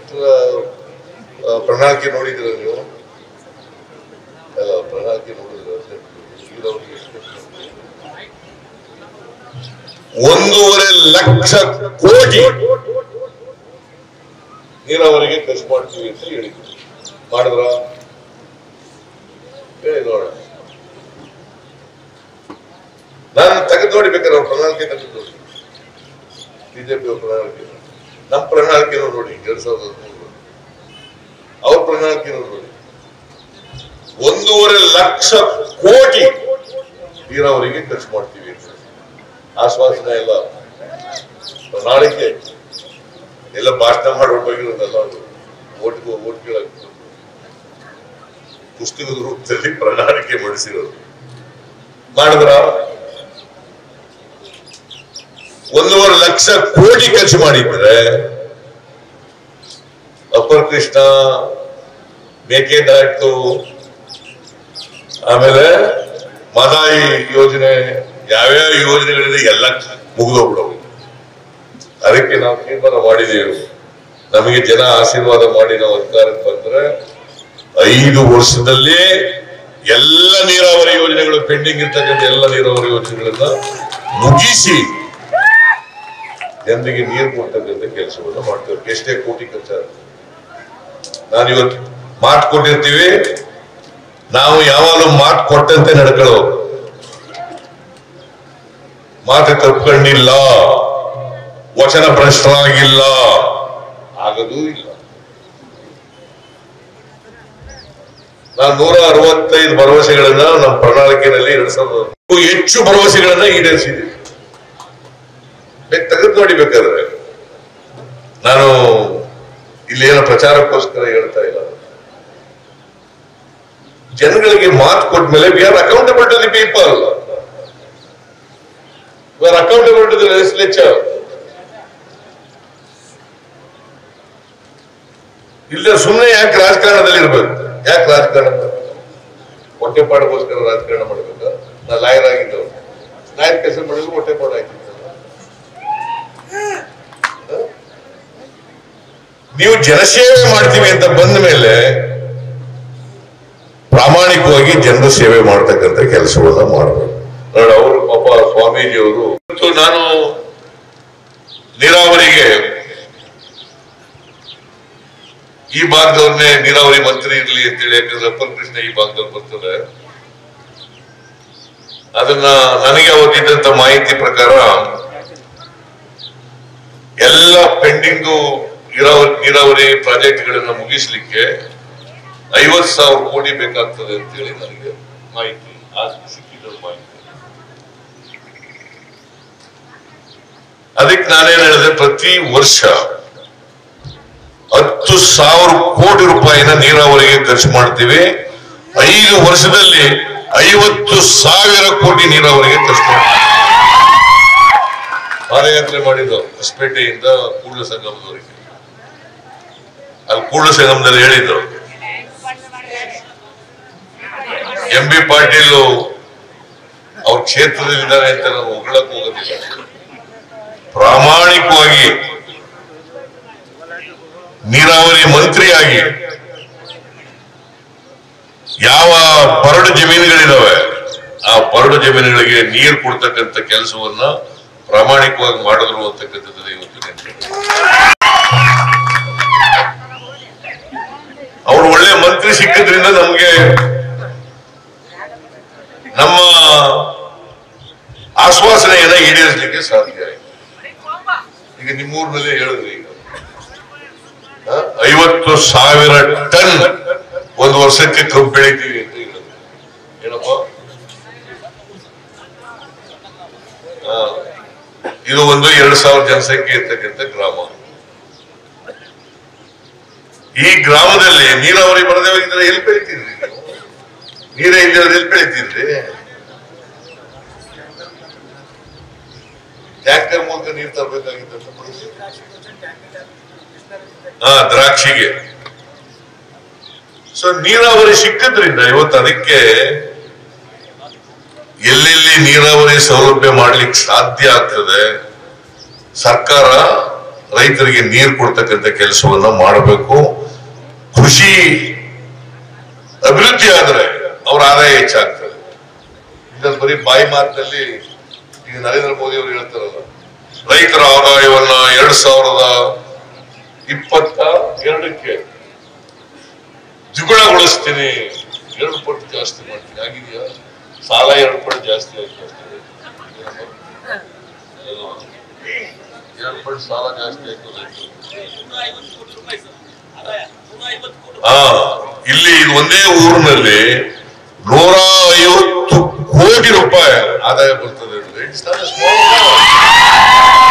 Minister ಪ್ರಣಾಳಿಕೆ ನೋಡಿದ್ರ ನೀವು ಅಲ್ಲ ಪ್ರಣಾಳಿಕೆ ನೋಡಿದ್ರ ನೀರಾವರಿಗೆ ಎಷ್ಟು ಖರ್ಚು ಮಾಡ್ತೀವಿ? ಒಂದೂವರೆ ಲಕ್ಷ ಕೋಟಿ ನೀರಾವರಿಗೆ ಖರ್ಚು ಮಾಡ್ತೀವಿ ಅಂತ ಹೇಳಿದ್ರು ಮಾಡಿದ್ರ ಹೇಳಿ ನೋಡೋಣ ನಾನು ತೆಗೆದು ನೋಡಿ ಬೇಕಾದ್ರೆ ಅವ್ರ ಪ್ರಣಾಳಿಕೆ ತೆಗೆದು ನೋಡಿ ಬಿಜೆಪಿ ಅವ್ರ ಪ್ರಣಾಳಿಕೆ ನಮ್ಮ ಪ್ರಣಾಳಿಕೆನೂ ನೋಡಿ ಎರಡ್ ಸಾವಿರದ ಹದಿಮೂರು ಅವ್ರ ಪ್ರಣಾಳಿಕೆನೂ ನೋಡಿ ಒಂದೂವರೆ ಲಕ್ಷ ಕೋಟಿ ನೀರಾವರಿಗೆ ಖರ್ಚು ಮಾಡ್ತೀವಿ ಅಂತ ಆಶ್ವಾಸನೆ ಎಲ್ಲ ಪ್ರಣಾಳಿಕೆ ಎಲ್ಲ ಭಾಷಣ ಮಾಡಿ ಹೊರಟೋಗಿರೋದಲ್ಲ ಅದು ಓಟ್ಗೂ ಓಟ್ ಕೇಳಕ್ ಪುಸ್ತಕದ ರೂಪದಲ್ಲಿ ಪ್ರಣಾಳಿಕೆ ಮಾಡಿಸಿರೋದು ಮಾಡಿದ್ರ ಒಂದೂವರೆ ಲಕ್ಷ ಕೋಟಿ ಖರ್ಚು ಮಾಡಿದ್ರೆ ಅಪ್ಪರ್ ಕೃಷ್ಣ ಮೇಕೆದಾಟು ಆಮೇಲೆ ಮದಾಯಿ ಯೋಜನೆ ಯಾವ್ಯಾವ ಯೋಜನೆಗಳಿದೆ ಎಲ್ಲ ಮುಗಿದೋಗ್ಬಿಡವು ಅದಕ್ಕೆ ನಾವು ತೀರ್ಮಾನ ಮಾಡಿದೆವು ನಮಗೆ ಜನ ಆಶೀರ್ವಾದ ಮಾಡಿ ನಾವು ಅಧಿಕಾರಕ್ಕೆ ಬಂದ್ರೆ ಐದು ವರ್ಷದಲ್ಲಿ ಎಲ್ಲ ನೀರಾವರಿ ಯೋಜನೆಗಳು ಪೆಂಡಿಂಗ್ ಇರ್ತಕ್ಕಂಥ ಎಲ್ಲ ನೀರಾವರಿ ಯೋಜನೆಗಳನ್ನ ಮುಗಿಸಿ ಜನರಿಗೆ ನೀರು ಕೊಡ್ತಕ್ಕಂಥ ಕೆಲಸವನ್ನು ಮಾಡ್ತೇವೆ ಎಷ್ಟೇ ಕೋಟಿ ಖರ್ಚಾಗುತ್ತೆ ನಾನು ಇವತ್ತು ಮಾತು ಕೊಟ್ಟಿರ್ತೀವಿ ನಾವು ಯಾವಾಗಲೂ ಮಾತು ಕೊಟ್ಟಂತೆ ನಡ್ಕೊಳ್ಳೋ ಮಾತು ತಪ್ಕೊಂಡಿಲ್ಲ ವಚನ ಭ್ರಷ್ಟರಾಗಿಲ್ಲ ಆಗದೂ ಇಲ್ಲ ನಾನು ನೂರ ಅರವತ್ತೈದು ಭರವಸೆಗಳನ್ನ ನಮ್ಮ ಪ್ರಣಾಳಿಕೆಯಲ್ಲಿ ಎರಡ್ ಸಾವಿರದ ಹತ್ತು ಹೆಚ್ಚು ಭರವಸೆಗಳನ್ನ ಈಡೇರಿಸಿದ್ದೀವಿ ಬೇಕು ತೆಗೆದು ನೋಡಿ ಬೇಕಾದ್ರೆ ನಾನು ಇಲ್ಲಿ ಏನೋ ಪ್ರಚಾರಕ್ಕೋಸ್ಕರ ಹೇಳ್ತಾ ಇಲ್ಲ ಜನಗಳಿಗೆ ಮಾತು ಕೊಟ್ಮೇಲೆ we are accountable to the people we are accountable to the legislature ಇಲ್ಲ ಸುಮ್ಮನೆ ಯಾಕೆ ರಾಜಕಾರಣದಲ್ಲಿ ಇರ್ಬೇಕು ಯಾಕೆ ರಾಜಕಾರಣ ಹೊಟ್ಟೆಪಾಡಿಗೋಸ್ಕರ ರಾಜಕಾರಣ ಮಾಡ್ಬೇಕಾ ನಾ ಲಾಯರ್ ಆಗಿದ್ದವ ಲಾಯರ್ ಕೆಲಸ ಮಾಡಿದ್ರು ಹೊಟ್ಟೆಪಾಡು ಆಯ್ತಿತ್ತು ನೀವು ಜನಸೇವೆ ಮಾಡ್ತೀವಿ ಅಂತ ಬಂದ ಮೇಲೆ ಪ್ರಾಮಾಣಿಕವಾಗಿ ಜನರ ಸೇವೆ ಮಾಡ್ತಕ್ಕಂಥ ಕೆಲಸವನ್ನ ಮಾಡಬೇಕು ನೋಡಿ ಅವರು ಪಾಪ ಸ್ವಾಮೀಜಿಯವರು ಇವತ್ತು ನಾನು ನೀರಾವರಿಗೆ ಈ ಭಾಗದವ್ರನ್ನೇ ನೀರಾವರಿ ಮಂತ್ರಿ ಇರ್ಲಿ ಅಂತೇಳಿ ಯಾಕಂದ್ರೆ ಅಪ್ಪರ್ ಕೃಷ್ಣ ಈ ಭಾಗದವ್ರು ಬರ್ತಾರೆ ಅದನ್ನ ನನಗೆ ಅವತ್ತಿದ್ದಂತ ಮಾಹಿತಿ ಪ್ರಕಾರ ಎಲ್ಲ ಪೆಂಡಿಂಗು ನೀರಾವರಿ ನೀರಾವರಿ ಪ್ರಾಜೆಕ್ಟ್ಗಳನ್ನ ಮುಗಿಸ್ಲಿಕ್ಕೆ ಐವತ್ ಸಾವಿರ ಕೋಟಿ ಬೇಕಾಗ್ತದೆ ಅಂತೇಳಿ ನನಗೆ ಮಾಹಿತಿ ಆ ಸಿಕ್ಕಿದ ಮಾಹಿತಿ ಅದಕ್ಕೆ ನಾನೇನ್ ಹೇಳಿದೆ ಪ್ರತಿ ವರ್ಷ ಹತ್ತು ಸಾವಿರ ಕೋಟಿ ರೂಪಾಯಿನ ನೀರಾವರಿಗೆ ಖರ್ಚು ಮಾಡ್ತೀವಿ ಐದು ವರ್ಷದಲ್ಲಿ ಐವತ್ತು ಸಾವಿರ ಕೋಟಿ ನೀರಾವರಿಗೆ ಖರ್ಚು ಮಾಡ್ತೀವಿ ಪಾದಯಾತ್ರೆ ಮಾಡಿದ್ದು ಹೊಸಪೇಟೆಯಿಂದ ಕೂಡಲ ಸಂಗಮದವರೆಗೆ ಅಲ್ಲಿ ಕೂಡಲ ಸಂಗಮದಲ್ಲಿ ಹೇಳಿದ್ರು ಎಂ ಬಿ ಪಾಟೀಲ್ ಅವ್ರ ಕ್ಷೇತ್ರದಲ್ಲಿದ್ದಾರೆ ಅಂತ ನಾವು ಹೊಗಳಕ್ ಹೋಗೋದಿಲ್ಲ ಪ್ರಾಮಾಣಿಕವಾಗಿ ನೀರಾವರಿ ಮಂತ್ರಿಯಾಗಿ ಯಾವ ಬರಡು ಜಮೀನುಗಳಿದಾವೆ ಆ ಬರಡು ಜಮೀನುಗಳಿಗೆ ನೀರು ಕೊಡ್ತಕ್ಕಂಥ ಕೆಲಸವನ್ನ ಪ್ರಾಮಾಣಿಕವಾಗಿ ಮಾಡಿದ್ರು ಅಂತಕ್ಕಂಥದ್ದು ಇವತ್ತು ನೆನಪಿದೆ. ಅವ್ರು ಒಳ್ಳೆ ಮಂತ್ರಿ ಸಿಕ್ಕಿದ್ರಿಂದ ನಮ್ಗೆ ನಮ್ಮ ಆಶ್ವಾಸನೆಯನ್ನ ಈಡೇರಿಸಲಿಕ್ಕೆ ಸಾಧ್ಯ ಆಯ್ತು ಈಗ ನಿಮ್ಮೂರಿನಲ್ಲಿ ಹೇಳಿದ್ರಿ ಈಗ ಹ? ಐವತ್ತು ಸಾವಿರ ಟನ್ ಒಂದು ವರ್ಷಕ್ಕೆ ಕಬ್ಬು ಬೆಳಿತೀವಿ ಅಂತ ಹೇಳಿದ್ರು ಏನಪ್ಪ ಹ. ಇದು ಒಂದು ಎರಡು ಸಾವಿರ ಜನಸಂಖ್ಯೆ ಇರ್ತಕ್ಕಂಥ ಗ್ರಾಮ ಈ ಗ್ರಾಮದಲ್ಲಿ ನೀರಾವರಿ ಬರದೇ ಹೋಗಿದ್ರೆ ಎಲ್ಲಿ ಬೆಳಿತಿದ್ರಿ ನೀವು? ನೀರೇ ಇಲ್ಲದ್ರೆ ಎಲ್ಲಿ ಬೆಳಿತಿದ್ರಿ ಟ್ಯಾಂಕರ್ ಮೂಲಕ ನೀರು ತರಬೇಕಾಗಿದ್ದಂತ ಪರಿಸ್ಥಿತಿ ಹಾ ದ್ರಾಕ್ಷಿಗೆ ಸೊ ನೀರಾವರಿ ಸಿಕ್ಕಿದ್ರಿಂದ ಇವತ್ತು ಅದಕ್ಕೆ ಎಲ್ಲೆಲ್ಲಿ ನೀರಾವರಿ ಸೌಲಭ್ಯ ಮಾಡ್ಲಿಕ್ಕೆ ಸಾಧ್ಯ ಆಗ್ತದೆ ಸರ್ಕಾರ ರೈತರಿಗೆ ನೀರು ಕೊಡ್ತಕ್ಕಂಥ ಕೆಲಸವನ್ನ ಮಾಡಬೇಕು ಕೃಷಿ ಅಭಿವೃದ್ಧಿ ಆದ್ರೆ ಅವ್ರ ಆದಾಯ ಹೆಚ್ಚಾಗ್ತದೆ ಇದನ್ನ ಬರೀ ಬಾಯಿ ಮಾತಿನಲ್ಲಿ ಈಗ ನರೇಂದ್ರ ಮೋದಿ ಅವರು ಹೇಳ್ತಾರಲ್ಲ ರೈತರ ಆದಾಯವನ್ನ ಎರಡ್ ಸಾವಿರದ ಇಪ್ಪತ್ತ ಎರಡಕ್ಕೆ ದ್ವಿಗುಣಗೊಳಿಸ್ತೀನಿ ಎರಡು ಪಟ್ಟು ಜಾಸ್ತಿ ಮಾಡ್ತೀನಿ ಆಗಿದೆಯಾ ಸಾಲ ಎರಡು ಪಟ್ಟು ಜಾಸ್ತಿ ಆಯ್ತು ಎರಡು ಪಟ್ಟು ಸಾಲ ಜಾಸ್ತಿ ಆಯ್ತು ರೈತರಿಗೆ. ಆ ಇಲ್ಲಿ ಇದು ಒಂದೇ ಊರಿನಲ್ಲಿ ನೂರ ಐವತ್ತು ಕೋಟಿ ರೂಪಾಯಿ ಆದಾಯ ಬರ್ತದೆ It's not a small amount.